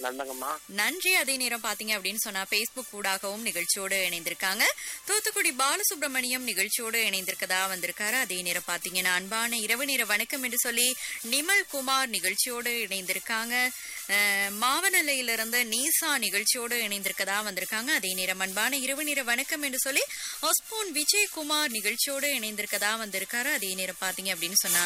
நந்தங்கம்மா நன்றி அதே நேரம் பாத்தீங்க அப்படின்னு சொன்னா பேஸ்புக் ஊடாகவும் நிகழ்ச்சியோடு இணைந்திருக்காங்க தூத்துக்குடி பாலசுப்ரமணியம் நிகழ்ச்சியோடு இணைந்திருக்கதா வந்திருக்காரு அதே நேரம் பாத்தீங்கன்னா அன்பான இரவு நேர வணக்கம் என்று சொல்லி நிமல் குமார் நிகழ்ச்சியோடு இணைந்திருக்காங்க அஹ், மாவனல்லையிலிருந்து நீசா நிகழ்ச்சியோடு இணைந்திருக்கதா வந்திருக்காங்க அதே நேரம் அன்பான இரவு நேர வணக்கம் என்று சொல்லி ஒஸ்போன் விஜயகுமார் நிகழ்ச்சியோடு இணைந்திருக்கதா வந்திருக்காரு அதே நேரம் பாத்தீங்க அப்படின்னு சொன்னா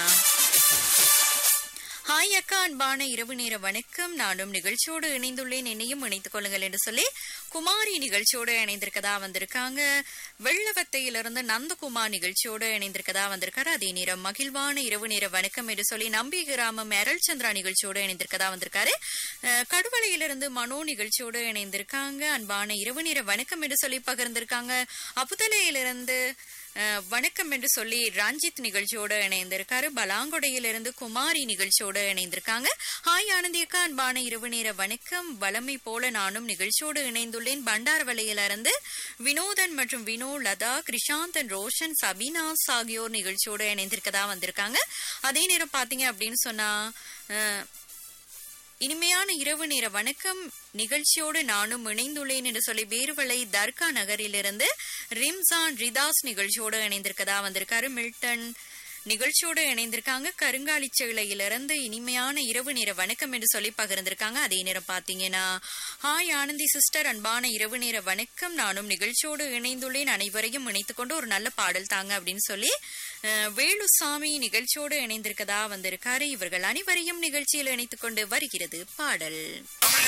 ஹாய் அக்கா அன்பான இரவு நேர வணக்கம் நானும் நிகழ்ச்சியோடு இணைந்துள்ளேன் என்னையும் இணைத்துக் கொள்ளுங்கள் என்று சொல்லி குமாரி நிகழ்ச்சியோடு இணைந்திருக்கதா வந்திருக்காங்க வெள்ளவத்தையிலிருந்து நந்தகுமார் நிகழ்ச்சியோடு இணைந்திருக்கதா வந்திருக்காரு அதே நேரம் மகிழ்வான இரவு நேர வணக்கம் என்று சொல்லி நம்பி கிராமம் அருள் சந்திரா நிகழ்ச்சியோடு இணைந்திருக்கதா வந்திருக்காரு அஹ், கடுவலையிலிருந்து மனோ நிகழ்ச்சியோடு இணைந்திருக்காங்க அன்பான இரவு நேர வணக்கம் என்று சொல்லி பகிர்ந்திருக்காங்க அப்புதலையிலிருந்து அஹ், வணக்கம் என்று சொல்லி ரஞ்சித் நிகழ்ச்சியோடு இணைந்திருக்காரு பலாங்குடையிலிருந்து குமாரி நிகழ்ச்சியோடு இணைந்திருக்காங்க ஹாய் ஆனந்தி அக்கா அன்பான இரவு நேர வணக்கம் வளமை போல நானும் நிகழ்ச்சியோடு இணைந்துள்ளேன் பண்டாரவளையிலிருந்து வினோதன் மற்றும் வினோ லதா கிருஷாந்தன் ரோஷன் சபினாஸ் ஆகியோர் நிகழ்ச்சியோடு இணைந்திருக்கதா வந்திருக்காங்க அதே நேரம் பாத்தீங்க அப்படின்னு சொன்னா அஹ், இனிமையான இரவு நேர வணக்கம் நிகழ்ச்சியோடு நானும் இணைந்துள்ளேன் என்று சொல்லி வேறுவளை தர்கா நகரிலிருந்து ரிம்சான் ரிதாஸ் நிகழ்ச்சியோடு இணைந்திருக்கதா வந்திருக்காரு மில்டன் நிகழ்ச்சியோடு இணைந்திருக்காங்க கருங்காலிச்சேலையிலிருந்து இனிமையான இரவு நேர வணக்கம் என்று சொல்லி பகிர்ந்திருக்காங்க அதே நேரம் பாத்தீங்கன்னா ஹாய் ஆனந்தி சிஸ்டர் அன்பான இரவு நேர வணக்கம் நானும் நிகழ்ச்சியோடு இணைந்துள்ளேன் அனைவரையும் இணைத்துக் கொண்டு ஒரு நல்ல பாடல் தாங்க அப்படின்னு சொல்லி அஹ், வேலுசாமி நிகழ்ச்சியோடு இணைந்திருக்கதா வந்திருக்காரு இவர்கள் அனைவரையும் நிகழ்ச்சியில் இணைத்துக் கொண்டு வருகிறது பாடல்